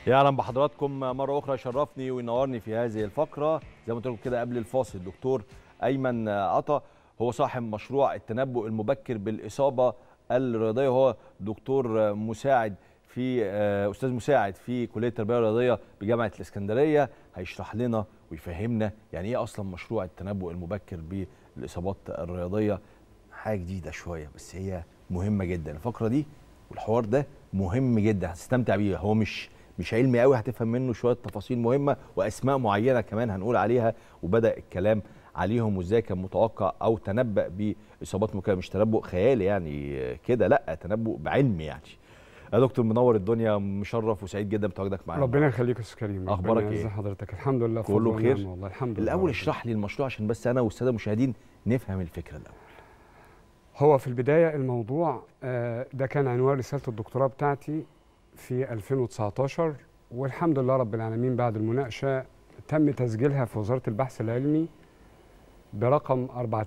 يا اهلا بحضراتكم مره اخرى شرفني وينورني في هذه الفقره زي ما قلت لكم كده قبل الفاصل الدكتور ايمن عطا هو صاحب مشروع التنبؤ المبكر بالاصابه الرياضيه هو دكتور مساعد في استاذ مساعد في كليه التربيه الرياضيه بجامعه الاسكندريه هيشرح لنا ويفهمنا يعني ايه اصلا مشروع التنبؤ المبكر بالاصابات الرياضيه حاجه جديده شويه بس هي مهمه جدا الفقره دي والحوار ده مهم جدا هتستمتع بيه هو مش مش علمي قوي هتفهم منه شويه تفاصيل مهمه واسماء معينه كمان هنقول عليها وبدا الكلام عليهم وازاي كان متوقع او تنبأ باصابات مكرره مش تنبؤ خيالي يعني كده لا تنبؤ بعلم يعني يا دكتور منور الدنيا مشرف وسعيد جدا بتواجدك معانا ربنا يخليك يا استاذ كريم اخبارك ربنا ايه يعز حضرتك الحمد لله كله بخير ونعم والله الحمد لله الاول اشرح لي المشروع عشان بس انا والساده المشاهدين نفهم الفكره الاول هو في البدايه الموضوع آه، ده كان عنوان رساله الدكتوراه بتاعتي في 2019 والحمد لله رب العالمين بعد المناقشه تم تسجيلها في وزاره البحث العلمي برقم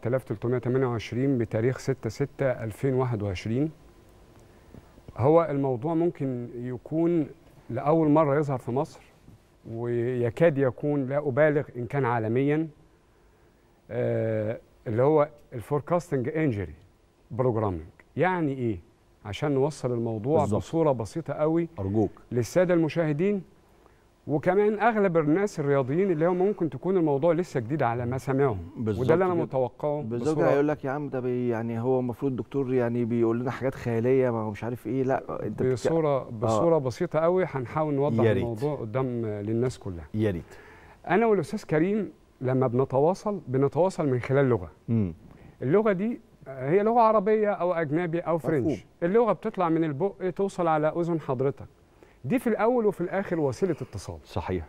4328 بتاريخ 6 6 2021 هو الموضوع ممكن يكون لاول مره يظهر في مصر ويكاد يكون لا ابالغ ان كان عالميا آه اللي هو الفوركاستنج انجري بروجرامنج يعني ايه عشان نوصل الموضوع بالظبط. بصوره بسيطه قوي ارجوك للساده المشاهدين وكمان اغلب الناس الرياضيين اللي هم ممكن تكون الموضوع لسه جديد على مسامعهم بالظبط وده اللي انا كده. متوقعه بالظبط بصورة- هيقول لك يا عم ده بي يعني هو المفروض الدكتور يعني بيقول لنا حاجات خياليه ما هو مش عارف ايه لا انت بتك- بصوره بصوره بسيطه قوي هنحاول نوضح يا ريت. الموضوع قدام للناس كلها يا ريت انا والاستاذ كريم لما بنتواصل بنتواصل من خلال لغه امم اللغه دي آه، هي لغه عربيه او اجنبي او فرنش مفهوم. اللغه بتطلع من البق توصل على اذن حضرتك دي في الاول وفي الاخر وسيله اتصال صحيح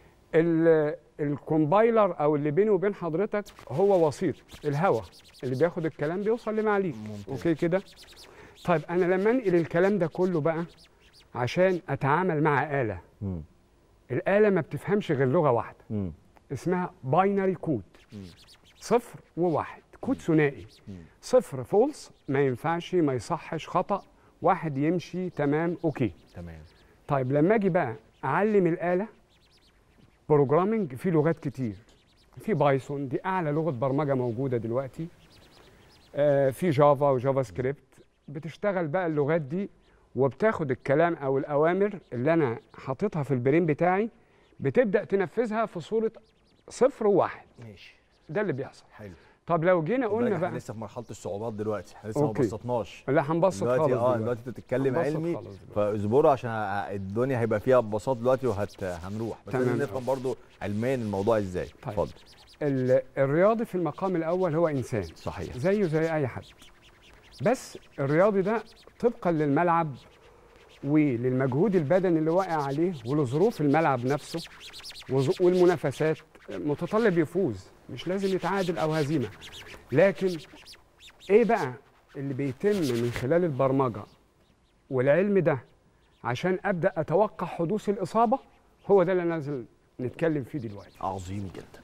ال- الكومبايلر او اللي بيني وبين حضرتك هو وسيط الهواء اللي بياخد الكلام بيوصل لمعاليك ممتاز. اوكي كده طيب انا لما انقل الكلام ده كله بقى عشان اتعامل مع آلة امم الآلة ما بتفهمش غير لغة واحدة امم اسمها باينري كود صفر وواحد كود ثنائي مم. صفر فولس ما ينفعش ما يصحش خطأ واحد يمشي تمام اوكي تمام طيب لما اجي بقى اعلم الاله بروجرامنج في لغات كتير في بايثون دي اعلى لغه برمجه موجوده دلوقتي آه في جافا وجافا سكريبت بتشتغل بقى اللغات دي وبتاخد الكلام او الاوامر اللي انا حاططها في البرين بتاعي بتبدا تنفذها في صوره صفر وواحد ماشي ده اللي بيحصل حلو طب لو جينا قلنا قلنا بقى لسه في مرحله الصعوبات دلوقتي احنا لسه ما أوكي. بسطناش لا هنبسط دلوقتي خالص اه دلوقتي. دلوقتي انت بتتكلم هنبسط علمي خالص دلوقتي. فاصبروا عشان ه- الدنيا هيبقى فيها ببساطه دلوقتي وهت هنروح بس تمام. لازم نفهم برضو علميا الموضوع ازاي طيب. اتفضل ال- الرياضي في المقام الاول هو انسان صحيح زيه زي اي حد بس الرياضي ده طبقا للملعب وللمجهود البدني اللي واقع عليه ولظروف الملعب نفسه وظ- والمنافسات متطلب يفوز مش لازم يتعادل او هزيمه لكن ايه بقى اللي بيتم من خلال البرمجه والعلم ده عشان ابدا اتوقع حدوث الاصابه هو ده اللي نازل نتكلم فيه دلوقتي عظيم جدا